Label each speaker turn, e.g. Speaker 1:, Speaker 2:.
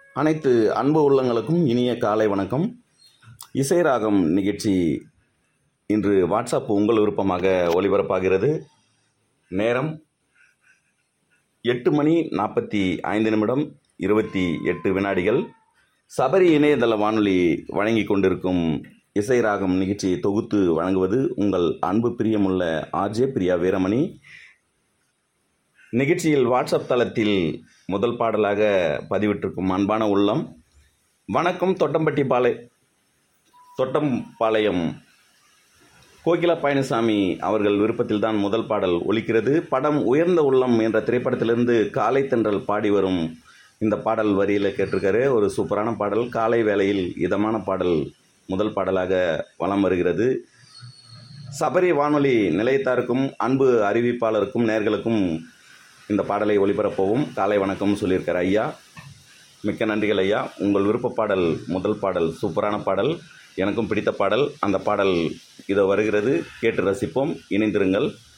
Speaker 1: அனைத்து அன்பு உள்ளங்களுக்கும் இனிய காலை வணக்கம் இசை ராகம் நிகழ்ச்சி இன்று வாட்ஸ்அப் உங்கள் விருப்பமாக ஒளிபரப்பாகிறது நேரம் எட்டு மணி நாற்பத்தி ஐந்து நிமிடம் இருபத்தி எட்டு வினாடிகள் சபரி இணையதள வானொலி வழங்கி கொண்டிருக்கும் இசை ராகம் நிகழ்ச்சியை தொகுத்து வழங்குவது உங்கள் அன்பு பிரியமுள்ள ஆர்ஜே பிரியா வீரமணி நிகழ்ச்சியில் வாட்ஸ்அப் தளத்தில் முதல் பாடலாக பதிவிட்டிருக்கும் அன்பான உள்ளம் வணக்கம் தொட்டம்பட்டி பாளை தொட்டம்பாளையம் கோகிலா பழனிசாமி அவர்கள் விருப்பத்தில் தான் முதல் பாடல் ஒலிக்கிறது படம் உயர்ந்த உள்ளம் என்ற திரைப்படத்திலிருந்து காலை தென்றல் பாடி வரும் இந்த பாடல் வரியில் கேட்டிருக்காரு ஒரு சூப்பரான பாடல் காலை வேளையில் இதமான பாடல் முதல் பாடலாக வலம் வருகிறது சபரி வானொலி நிலையத்தாருக்கும் அன்பு அறிவிப்பாளருக்கும் நேர்களுக்கும் இந்த பாடலை ஒளிபரப்பவும் காலை வணக்கம் சொல்லியிருக்கார் ஐயா மிக்க நன்றிகள் ஐயா உங்கள் விருப்ப பாடல் முதல் பாடல் சூப்பரான பாடல் எனக்கும் பிடித்த பாடல் அந்த பாடல் இதோ வருகிறது கேட்டு ரசிப்போம் இணைந்திருங்கள்